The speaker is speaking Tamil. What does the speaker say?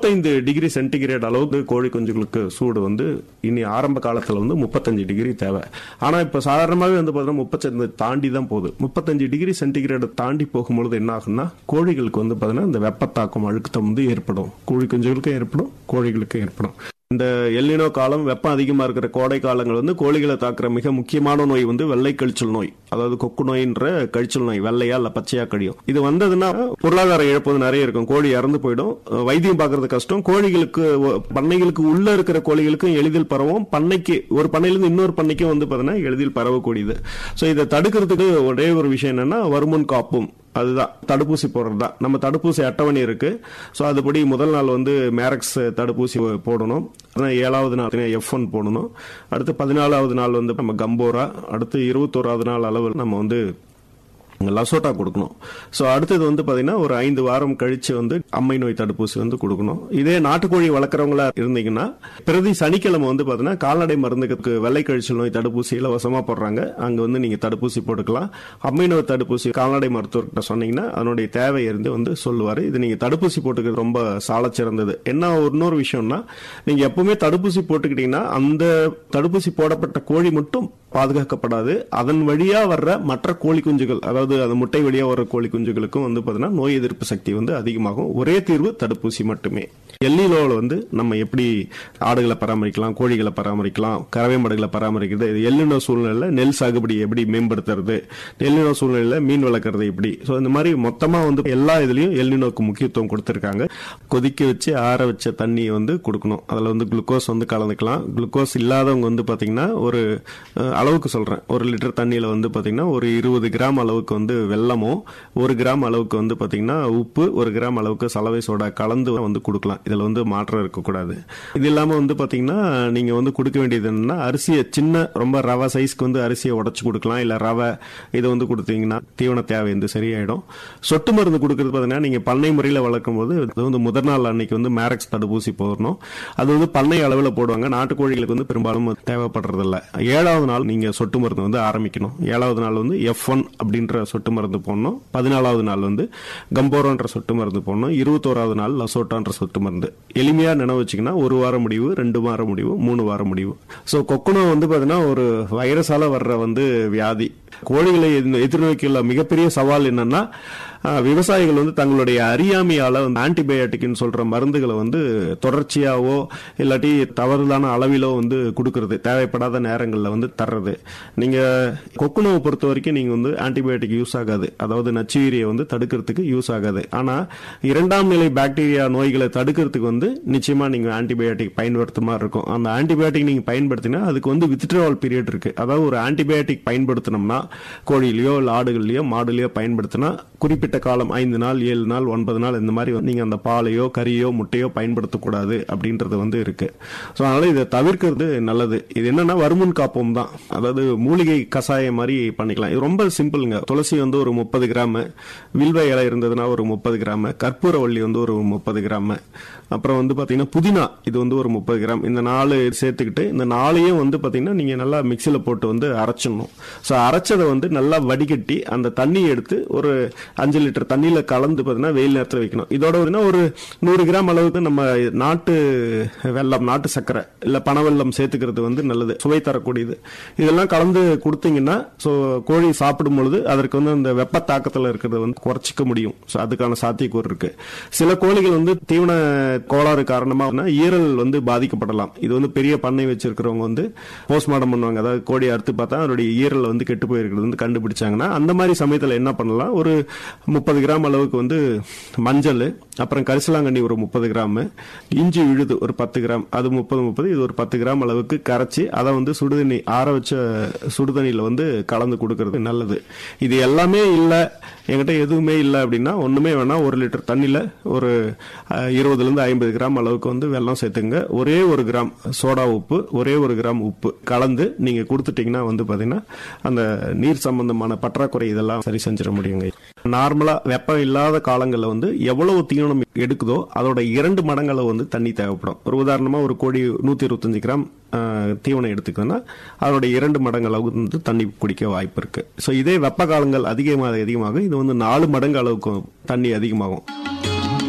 முப்பத்தைந்து டிகிரி சென்டிகிரேட் அளவுக்கு கோழி குஞ்சுகளுக்கு சூடு வந்து இனி ஆரம்ப காலத்துல வந்து முப்பத்தஞ்சு டிகிரி தேவை ஆனா இப்ப சாதாரணமாவே வந்து பாத்தீங்கன்னா முப்பத்தஞ்சு தாண்டி தான் போகுது முப்பத்தஞ்சு டிகிரி சென்டிகிரேட் தாண்டி போகும்பொழுது என்ன ஆகும்னா கோழிகளுக்கு வந்து பாத்தீங்கன்னா இந்த வெப்பத்தாக்கம் அழுத்தம் வந்து ஏற்படும் கோழி குஞ்சுகளுக்கும் ஏற்படும் கோழிகளுக்கும் ஏற்படும் இந்த எல்லினோ காலம் வெப்பம் அதிகமா இருக்கிற கோடை காலங்கள் வந்து கோழிகளை தாக்குற மிக முக்கியமான நோய் வந்து வெள்ளை கழிச்சல் நோய் அதாவது கொக்கு நோயின்ற கழிச்சல் நோய் வெள்ளையா இல்ல பச்சையா கழியும் இது வந்ததுன்னா பொருளாதார இழப்பு வந்து நிறைய இருக்கும் கோழி இறந்து போயிடும் வைத்தியம் பார்க்கறது கஷ்டம் கோழிகளுக்கு ஒ- பண்ணைகளுக்கு உள்ள இருக்கிற கோழிகளுக்கும் எளிதில் பரவும் பண்ணைக்கு ஒரு பண்ணையிலிருந்து இன்னொரு பண்ணைக்கும் வந்து பாத்தீங்கன்னா எளிதில் பரவக்கூடியது சோ இதை தடுக்கிறதுக்கு ஒரே ஒரு விஷயம் என்னன்னா வருமுன் காப்பும் அதுதான் தடுப்பூசி போடுறது தான் நம்ம தடுப்பூசி அட்டவணை இருக்கு ஸோ அதுபடி முதல் நாள் வந்து மேரக்ஸ் தடுப்பூசி போடணும் அதான் ஏழாவது நாள் எஃப் ஒன் போடணும் அடுத்து பதினாலாவது நாள் வந்து நம்ம கம்போரா அடுத்து இருபத்தோராவது நாள் அளவில் நம்ம வந்து லசோட்டா கொடுக்கணும் ஸோ அடுத்தது வந்து பார்த்தீங்கன்னா ஒரு ஐந்து வாரம் கழிச்சு வந்து அம்மை நோய் தடுப்பூசி வந்து கொடுக்கணும் இதே நாட்டுக்கோழி வளர்க்குறவங்களா இருந்தீங்கன்னா பிரதி சனிக்கிழமை வந்து பார்த்தீங்கன்னா கால்நடை மருந்துக்கு வெள்ளை கழிச்சல் நோய் தடுப்பூசி இலவசமாக போடுறாங்க அங்கே வந்து நீங்கள் தடுப்பூசி போட்டுக்கலாம் அம்மை நோய் தடுப்பூசி கால்நடை மருத்துவர்கிட்ட சொன்னீங்கன்னா அதனுடைய தேவை இருந்து வந்து சொல்லுவார் இது நீங்கள் தடுப்பூசி போட்டுக்கிறது ரொம்ப சாலச் சிறந்தது என்ன இன்னொரு விஷயம்னா நீங்கள் எப்பவுமே தடுப்பூசி போட்டுக்கிட்டீங்கன்னா அந்த தடுப்பூசி போடப்பட்ட கோழி மட்டும் பாதுகாக்கப்படாது அதன் வழியா வர்ற மற்ற கோழி குஞ்சுகள் அதாவது அது முட்டை வழியா வர்ற கோழி குஞ்சுகளுக்கும் வந்து பாத்தீங்கன்னா நோய் எதிர்ப்பு சக்தி வந்து அதிகமாகும் ஒரே தீர்வு தடுப்பூசி மட்டுமே எல்லிலோவில் வந்து நம்ம எப்படி ஆடுகளை பராமரிக்கலாம் கோழிகளை பராமரிக்கலாம் கறவை மாடுகளை பராமரிக்கிறது இது எல்லினோ சூழ்நிலையில நெல் சாகுபடி எப்படி மேம்படுத்துறது எல்லினோ சூழ்நிலையில மீன் வளர்க்கறது எப்படி ஸோ இந்த மாதிரி மொத்தமா வந்து எல்லா இதுலயும் எல்லினோக்கு முக்கியத்துவம் கொடுத்திருக்காங்க கொதிக்க வச்சு ஆற வச்ச தண்ணியை வந்து கொடுக்கணும் அதுல வந்து குளுக்கோஸ் வந்து கலந்துக்கலாம் குளுக்கோஸ் இல்லாதவங்க வந்து பாத்தீங்கன்னா ஒரு அஹ், அளவுக்கு சொல்றேன் ஒரு லிட்டர் தண்ணியில வந்து பாத்தீங்கன்னா ஒரு இருபது கிராம் அளவுக்கு வந்து வெல்லமோ ஒரு கிராம் அளவுக்கு வந்து பாத்தீங்கன்னா உப்பு ஒரு கிராம் அளவுக்கு சலவை சோடா கலந்து வந்து கொடுக்கலாம் இதுல வந்து மாற்றம் இருக்கக்கூடாது இது இல்லாம வந்து பாத்தீங்கன்னா நீங்க வந்து கொடுக்க வேண்டியது என்னன்னா அரிசியை சின்ன ரொம்ப ரவை சைஸ்க்கு வந்து அரிசியை உடைச்சு கொடுக்கலாம் இல்ல ரவை இதை வந்து கொடுத்தீங்கன்னா தீவன தேவை வந்து சரியாயிடும் சொட்டு மருந்து கொடுக்கறது பாத்தீங்கன்னா நீங்க பண்ணை முறையில வளர்க்கும் போது அது வந்து முதல் நாள் அன்னைக்கு வந்து மேரக்ஸ் தடுப்பூசி போடணும் அது வந்து பண்ணை அளவில் போடுவாங்க நாட்டுக்கோழிகளுக்கு வந்து பெரும்பாலும் தேவைப்படுறது இல்ல ஏழாவது நாள் நீங்க சொட்டு மருந்து வந்து ஆரம்பிக்கணும் ஏழாவது நாள் வந்து எஃப் ஒன் அப்படின்ற சொட்டு மருந்து போடணும் பதினாலாவது நாள் வந்து கம்போரோன்ற சொட்டு மருந்து போடணும் இருபத்தோராவது நாள் லசோட்டான்ற சொட்டு மருந்து எளிமையா நினைவு வச்சுக்கினா ஒரு வாரம் முடிவு ரெண்டு வாரம் முடிவு மூணு வாரம் முடிவு ஸோ கொக்குனோ வந்து பாத்தீங்கன்னா ஒரு வைரஸால வர்ற வந்து வியாதி கோழிகளை எதிர்- எதிர்நோக்கியுள்ள மிகப்பெரிய சவால் என்னன்னா ஆஹ், விவசாயிகள் வந்து தங்களுடைய அறியாமையால வந்து ஆன்டிபயோட்டிக்னு சொல்ற மருந்துகளை வந்து தொடர்ச்சியாவோ இல்லாட்டி தவறுதான அளவிலோ வந்து கொடுக்கறது தேவைப்படாத நேரங்களில் வந்து தர்றது நீங்க கொக்குனோவை பொறுத்த வரைக்கும் நீங்க வந்து ஆன்டிபயோட்டிக் யூஸ் ஆகாது அதாவது நச்சுயிரியை வந்து தடுக்கிறதுக்கு யூஸ் ஆகாது ஆனா இரண்டாம் நிலை பாக்டீரியா நோய்களை தடுக்கிறதுக்கு வந்து நிச்சயமா நீங்க ஆன்டிபயோட்டிக் பயன்படுத்த மாதிரி இருக்கும் அந்த ஆன்டிபயோட்டிக் நீங்க பயன்படுத்தினா அதுக்கு வந்து வித்ட்ராவல் பீரியட் இருக்கு அதாவது ஒரு ஆன்டிபயோட்டிக் பயன்படுத்தினோம்னா கோழிலையோ இல்ல ஆடுகள்லயோ மாடுலயோ பயன்படுத்தினா குறிப்பிட்ட காலம் ஐந்து நாள் ஏழு நாள் ஒன்பது நாள் இந்த மாதிரி வந்து நீங்க அந்த பாலையோ கறியோ முட்டையோ பயன்படுத்தக்கூடாது அப்படின்றது வந்து இருக்கு ஸோ அதனால இதை தவிர்க்கிறது நல்லது இது என்னன்னா வருமுன் காப்போம் தான் அதாவது மூலிகை கஷாயம் மாதிரி பண்ணிக்கலாம் இது ரொம்ப சிம்பிளுங்க துளசி வந்து ஒரு முப்பது கிராம் வில்வ இலை இருந்ததுன்னா ஒரு முப்பது கிராம் கற்பூரவள்ளி வந்து ஒரு முப்பது கிராம் அப்புறம் வந்து பாத்தீங்கன்னா புதினா இது வந்து ஒரு முப்பது கிராம் இந்த நாலு சேர்த்துக்கிட்டு இந்த நாளையும் வந்து பாத்தீங்கன்னா நீங்க நல்லா மிக்சியில போட்டு வந்து அரைச்சிடணும் ஸோ அரைச்சதை வந்து நல்லா வடிகட்டி அந்த தண்ணியை எடுத்து ஒரு அஞ்சு லிட்டர் தண்ணியில கலந்து பாத்தீங்கன்னா வெயில் நேரத்தில் வைக்கணும் இதோட வந்து ஒரு நூறு கிராம் அளவுக்கு நம்ம நாட்டு வெல்லம் நாட்டு சர்க்கரை இல்ல பனை வெல்லம் சேர்த்துக்கிறது வந்து நல்லது சுவை தரக்கூடியது இதெல்லாம் கலந்து கொடுத்தீங்கன்னா ஸோ கோழி சாப்பிடும் பொழுது அதற்கு வந்து அந்த வெப்ப தாக்கத்தில் இருக்கிறத வந்து குறைச்சிக்க முடியும் ஸோ அதுக்கான சாத்தியக்கூறு இருக்கு சில கோழிகள் வந்து தீவன கோளாறு காரணமா ஈரல் வந்து பாதிக்கப்படலாம் இது வந்து பெரிய பண்ணை வச்சிருக்கிறவங்க வந்து போஸ்ட்மார்ட்டம் பண்ணுவாங்க அதாவது கோழி அறுத்து பார்த்தா அதனுடைய ஈரல் வந்து கெட்டு போயிருக்கிறது வந்து கண்டுபிடிச்சாங்கன்னா அந்த மாதிரி சமயத்தில் என்ன பண்ணலாம் ஒரு முப்பது கிராம் அளவுக்கு வந்து மஞ்சள் அப்புறம் கரிசலாங்கண்ணி ஒரு முப்பது கிராம் இஞ்சி விழுது ஒரு பத்து கிராம் அது முப்பது முப்பது இது ஒரு பத்து கிராம் அளவுக்கு கரைச்சி அதை வந்து சுடுதண்ணி ஆற வச்ச சுடுதண்ணியில் வந்து கலந்து கொடுக்கறது நல்லது இது எல்லாமே இல்லை என்கிட்ட எதுவுமே இல்லை அப்படின்னா ஒண்ணுமே வேணா ஒரு லிட்டர் தண்ணியில ஒரு அஹ், இருபதுல இருந்து ஐம்பது கிராம் அளவுக்கு வந்து வெல்லம் சேர்த்துங்க ஒரே ஒரு கிராம் சோடா உப்பு ஒரே ஒரு கிராம் உப்பு கலந்து நீங்க கொடுத்துட்டீங்கன்னா வந்து பாத்தீங்கன்னா அந்த நீர் சம்பந்தமான பற்றாக்குறை இதெல்லாம் சரி செஞ்சிட முடியுங்க நார்மலா வெப்பம் இல்லாத காலங்களில் வந்து எவ்வளவு தீவனம் எடுக்குதோ அதோட இரண்டு மடங்களை வந்து தண்ணி தேவைப்படும் ஒரு உதாரணமா ஒரு கோடி நூத்தி இருபத்தஞ்சு கிராம் அஹ், தீவனம் எடுத்துக்கோன்னா அதோட இரண்டு மடங்கு அளவுக்கு வந்து தண்ணி குடிக்க வாய்ப்பு இருக்கு ஸோ இதே வெப்ப காலங்கள் அதிகமாக அதிகமாக இது வந்து நாலு மடங்கு அளவுக்கு தண்ணி அதிகமாகும்